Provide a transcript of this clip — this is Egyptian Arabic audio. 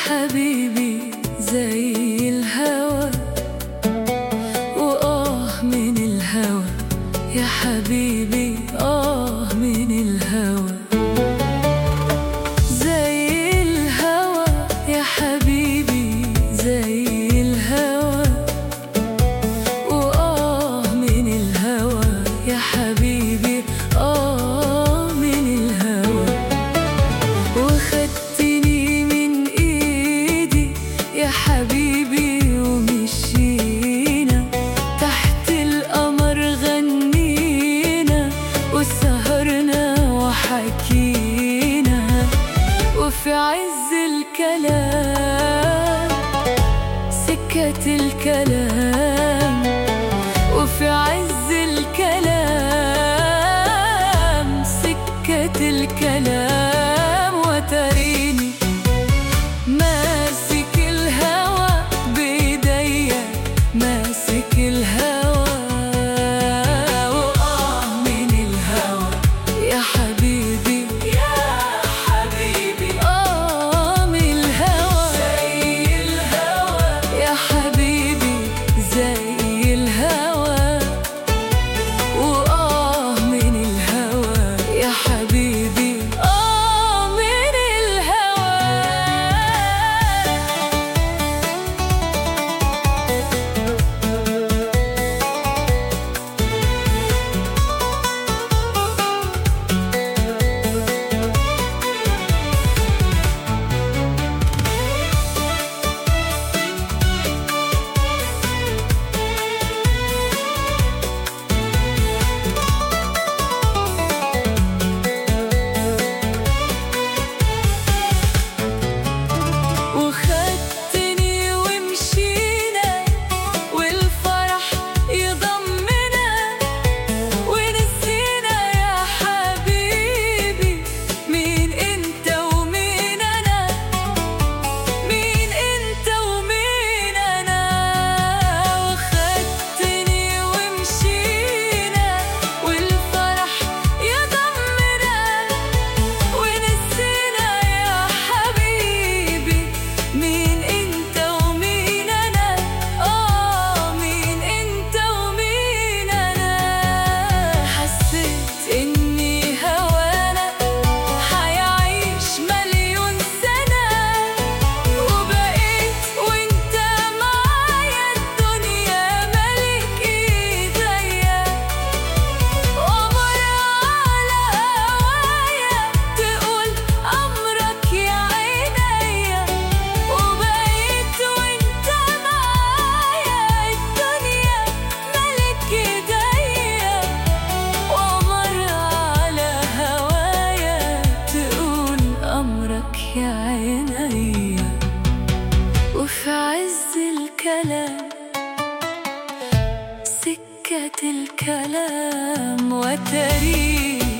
حبيبي زي الهوى وآه من الهوى يا حبيبي آه من الهوى زي الهوى يا حبيبي زي الهوى وآه من الهوى يا حبيبي آه من الهوى وخدتني من ايدي يا حبيبي ومشينا تحت القمر غنينا وسهرنا وحكينا وفي عز الكلام سكت الكلام وفي عز الكلام سكت الكلام وتريني ماسك الهوى بيديا ماسك الهوى وآه من الهوى يا حبيبي يا حبيبي آه من الهوى زي الهوى يا حبيبي زي الهوى وآه من الهوى يا حبيبي آه من الهوى وخدتني ومشينا والفرح يضمنا ونسينا يا حبيبي مين انت ومين انا مين انت ومين انا وخدتني ومشينا والفرح يضمنا ونسينا يا حبيبي مين انت ومين انا اه مين انت ومين انا حسيت اني هوانا حيعيش مليون سنة وبقيت وانت معايا الدنيا ملك ايديا وامر على هوايا تقول امرك يا عينيا وبقيت وانت معايا الدنيا ملك ايديا وامر على هوايا تقول امرك يا عينيا وفي عز الكلام سكة الكلام وتريني